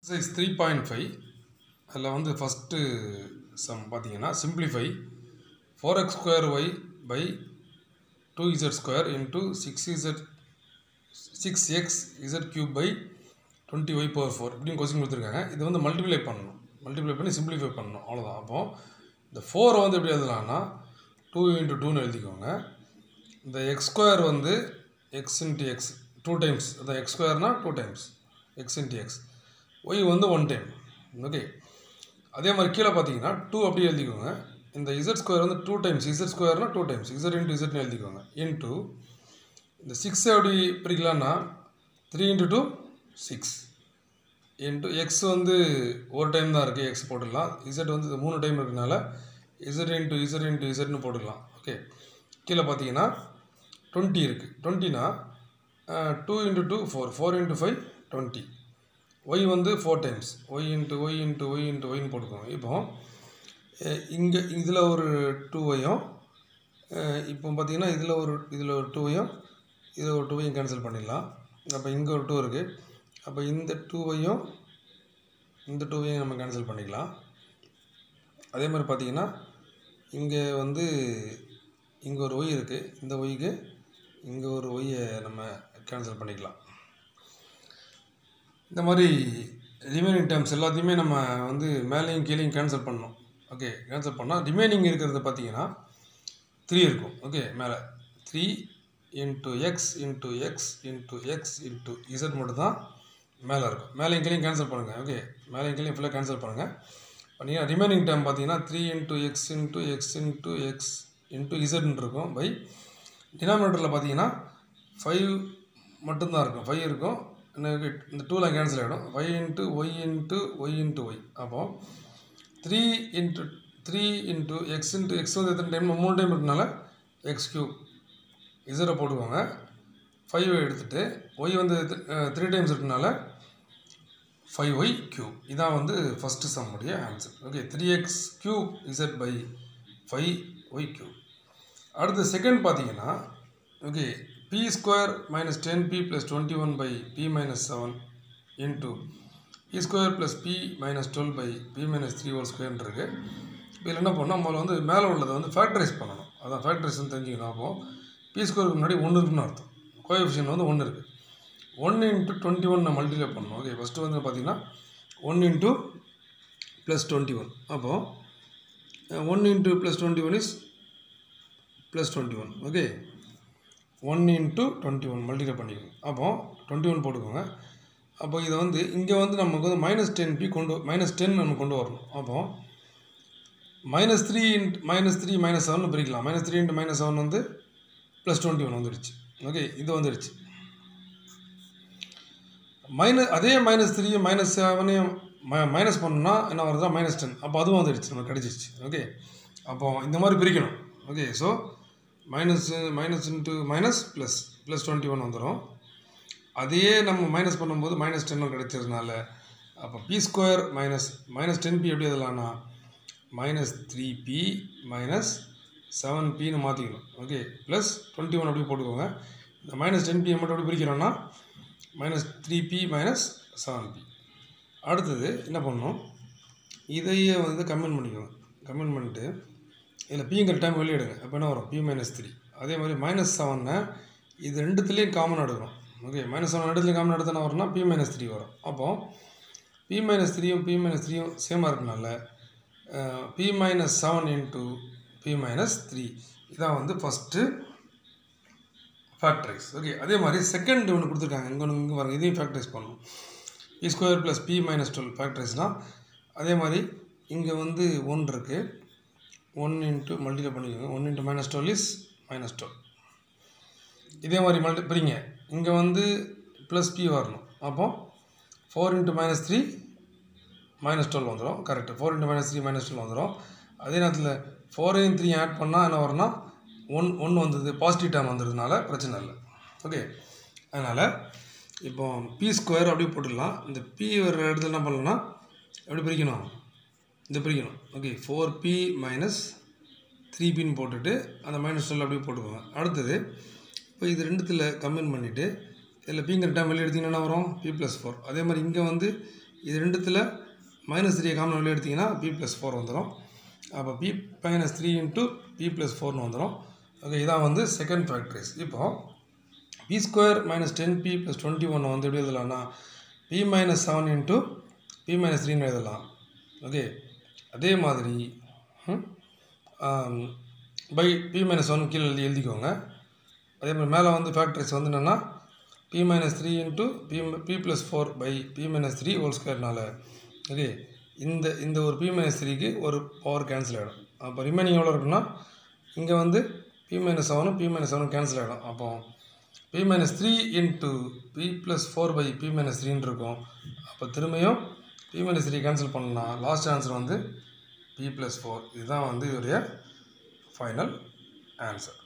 exercise three point five அதில் வந்து first sum பார்த்தீங்கன்னா simplify four x square y by two z square into six z six x z cube by twenty y power four இப்படின்னு question கொடுத்துருக்காங்க இது வந்து multiply பண்ணணும் multiply பண்ணி simplify பண்ணணும் அவ்வளோதான் அப்போ இந்த ஃபோரை வந்து எப்படி எழுதலாம்னா டூ இன்ட்டு டூன்னு எழுதிக்கோங்க இந்த எக்ஸ் ஸ்கொயர் வந்து x into x two times அதான் எக்ஸ் ஸ்கொயர்னால் two times x into x y வந்து ஒன் டைம் ஓகே அதே மாதிரி கீழே பார்த்தீங்கன்னா டூ அப்படியே எழுதிக்கோங்க இந்த இசட் ஸ்கொயர் வந்து டூ டைம்ஸ் இசட் ஸ்கொயர்னால் டூ டைம்ஸ் இசட் இன்ட்டு இசட்னு எழுதிக்கோங்க இன்ட்டு இந்த சிக்ஸ் எப்படி பிரிக்கலாம்னா three into two six into x வந்து ஒரு டைம் தான் இருக்குது எக்ஸ் போட்டுடலாம் இசட் வந்து இது மூணு டைம் இருக்கனால இசட் இன்ட்டு இசட் இன்ட்டு இசட்னு போட்டுக்கலாம் ஓகே கீழே பார்த்தீங்கன்னா டுவெண்ட்டி இருக்குது டுவெண்ட்டினா two into two four four into five twenty y வந்து four times y into y into y into ஒய்னு போட்டுக்கோங்க இப்போ இங்கே இதில் ஒரு டூ ஒய்யும் இப்போ பார்த்தீங்கன்னா இதில் ஒரு இதில் ஒரு டூ ஒய்யும் இதில் ஒரு டூவையும் கேன்சல் பண்ணிடலாம் அப்போ இங்கே ஒரு டூ இருக்குது அப்போ இந்த டூவையும் இந்த டூவையும் நம்ம கேன்சல் பண்ணிக்கலாம் அதே மாதிரி பார்த்தீங்கன்னா இங்கே வந்து இங்கே ஒரு ஒய் இருக்குது இந்த ஒய்க்கு இங்கே ஒரு ஒய்யை நம்ம கேன்சல் பண்ணிக்கலாம் இந்த மாதிரி ரிமைனிங் டேர்ம்ஸ் எல்லாத்தையுமே நம்ம வந்து மேலேயும் கீழேயும் கேன்சல் பண்ணணும் ஓகே கேன்சல் பண்ணால் ரிமைனிங் இருக்கிறது பார்த்தீங்கன்னா த்ரீ இருக்கும் ஓகே மேலே three into x into x into x into z மட்டும் தான் மேலே இருக்கும் மேலேயும் கீழேயும் கேன்சல் பண்ணுங்கள் ஓகே மேலேயும் கீழேயும் ஃபுல்லாக கேன்சல் பண்ணுங்கள் பார்த்தீங்கன்னா ரிமைனிங் டைம் பார்த்தீங்கன்னா three into x into x into x into இசட்னு இருக்கும் பை டினாமினேட்டரில் பார்த்தீங்கன்னா ஃபைவ் மட்டும்தான் இருக்கும் ஃபைவ் இருக்கும் எனக்கு இந்த டூவில் கேன்சல் ஆகிடும் five into y into y into y அப்போது three into three into x into x வந்து எத்தனை டைம் மூணு டைம் இருக்கனால எக்ஸ் கியூப் இசரை போட்டுக்கோங்க ஃபைவ் எடுத்துகிட்டு ஒய் வந்து த்ரீ டைம்ஸ் இருக்கனால ஃபைவ் ஒய் கியூப் இதான் வந்து ஃபஸ்ட்டு சம்முடைய answer okay three x cube z by five y cube அடுத்து செகண்ட் பார்த்தீங்கன்னா okay p square minus ten p plus twenty one by p minus seven into p square plus p minus twelve by p minus three whole ஸ்கொயர்னு இருக்குது இப்போ இதில் என்ன பண்ணணும் முதல்ல வந்து மேலே உள்ளதை வந்து ஃபேக்டரைஸ் பண்ணணும் அதான் ஃபேக்டரைஸ்னு தெரிஞ்சுக்கணும் அப்போது பி ஸ்கொயருக்கு முன்னாடி ஒன்று இருக்குன்னு அர்த்தம் கோஎஃபிஷியன் வந்து ஒன்று இருக்குது ஒன் இன்ட்டு டுவெண்ட்டி ஒன் நான் மல்டிப்ளை பண்ணணும் ஓகே ஃபஸ்ட்டு வந்து பார்த்தீங்கன்னா one into plus twenty one அப்போது one into plus twenty one is plus twenty one okay one into twenty one multiply பண்ணிக்கோங்க அப்போது டுவெண்ட்டி ஒன் போட்டுக்கோங்க அப்போ இதை வந்து இங்கே வந்து நமக்கு வந்து மைனஸ் டென் பி கொண்டு மைனஸ் டென் நம்ம கொண்டு வரணும் அப்போது minus three into minus three minus seven பிரிக்கலாம் minus three into minus seven வந்து ப்ளஸ் டுவெண்ட்டி ஒன் வந்துடுச்சு ஓகே இது வந்துடுச்சு மைனஸ் அதே மைனஸ் த்ரீயும் மைனஸ் செவனையும் மை மைனஸ் பண்ணோம்னா என்ன வருதுன்னா மைனஸ் டென் அப்போ அதுவும் வந்துடுச்சு நமக்கு கிடச்சிருச்சு ஓகே அப்போ இந்த மாதிரி பிரிக்கணும் okay so minus minus into minus plus plus twenty one வந்துடும் அதையே நம்ம மைனஸ் பண்ணும்போது மைனஸ் டென்னும் கிடைச்சதுனால அப்போ p square minus minus ten p எப்படி எதலாம்னா minus three p minus seven பின்னு மாற்றிக்கணும் ஓகே ப்ளஸ் டுவெண்ட்டி ஒன் அப்படி போட்டுக்கோங்க இந்த மைனஸ் டென் பியை மட்டும் எப்படி பிரிக்கிறோன்னா minus three p minus seven p அடுத்தது என்ன பண்ணணும் இதையே வந்து கமெண்ட் பண்ணிக்கோங்க கமெண்ட் பண்ணிட்டு இதில் பிங்கிற டைம் வெளியிடுங்க அப்போ என்ன வரும் பி மைனஸ் த்ரீ அதே மாதிரி மைனஸ் செவனை இது ரெண்டுத்துலேயும் காமன் எடுக்கணும் ஓகே மைனஸ் செவன் ரெண்டுத்துலேயும் காமன் எடுத்து என்ன வரும்னா பி மைனஸ் த்ரீ வரும் அப்போது பி மைனஸ் த்ரீயும் பி மைனஸ் த்ரீயும் சேமாக இருக்கனால p minus seven into p minus three இதான் வந்து ஃபஸ்ட்டு ஃபேக்டரைஸ் ஓகே அதே மாதிரி செகண்ட் ஒன்று கொடுத்துருக்காங்க இங்கே ஒன்று இங்கே பாருங்கள் இதையும் ஃபேக்டரைஸ் பண்ணணும் p square plus p minus twelve ஃபேக்டரைஸ்னால் அதே மாதிரி இங்கே வந்து ஒன் இருக்குது ஒன் இன்ட்டு மல்டிப்ளை பண்ணிக்கோங்க one into minus twelve is minus twelve இதே மாதிரி மல்டி பிரிங்க இங்கே வந்து ப்ளஸ் பி வரணும் அப்போது four into minus three minus twelve வந்துடும் correct four into minus three minus twelve வந்துடும் அதே நேரத்தில் ஃபோரையும் த்ரீ ஆட் பண்ணால் என்ன வரும்னா ஒன் ஒன்று வந்தது பாசிட்டிவ் டேம் வந்ததுனால பிரச்சனை இல்லை ஓகே அதனால் இப்போ பி ஸ்கொயர் அப்படியே போட்டுடலாம் இந்த பி வர இடத்துல என்ன பண்ணலாம்னா எப்படி பிரிக்கணும் இந்த பிரிக்கணும் okay four p minus three பின்னு போட்டுட்டு அந்த மைனஸ் டுவெல் அப்படியே போட்டுக்கோங்க அடுத்தது இப்போ இது ரெண்டுத்தில் கம்பைன் பண்ணிவிட்டு இதில் பிங்கிற டைம் வெளியே எடுத்திங்கன்னா என்ன வரும் பி ப்ளஸ் ஃபோர் அதே மாதிரி இங்கே வந்து இது ரெண்டுத்தில் மைனஸ் த்ரீ காமன் வெளியே எடுத்திங்கன்னா பி ப்ளஸ் ஃபோர் வந்துடும் அப்போ p minus three into p plus ஃபோர்னு வந்துடும் ஓகே இதான் வந்து செகண்ட் ஃபேக்டரிஸ் இப்போ p square minus ten p plus twenty one வந்து எப்படி எழுதலாம்னா p minus seven into p minus த்ரீன்னு எழுதலாம் ஓகே அதே மாதிரி பை பி மைனஸ் ஒன் கீழே எழுதி எழுதிக்கோங்க அதே மாதிரி மேலே வந்து ஃபேக்டரிஸ் வந்து என்னென்னா p minus three into p p plus four by p minus three whole ஸ்கொயர்னால ஓகே இந்த இந்த ஒரு பி மைனஸ் த்ரீக்கு ஒரு பவர் கேன்சல் ஆகிடும் அப்போ ரிமைனிங் எவ்வளோ இருக்குன்னா இங்கே வந்து பி மைனஸ் செவனும் பி மைனஸ் செவனும் கேன்சல் ஆகிடும் அப்போ p minus three into p plus four by p minus த்ரீன்னு இருக்கும் அப்போ திரும்பியும் பி மைனஸ் த்ரீ கேன்சல் பண்ணால் லாஸ்ட் ஆன்சர் வந்து பி ப்ளஸ் ஃபோர் இதுதான் வந்து இதோடைய ஃபைனல் ஆன்சர்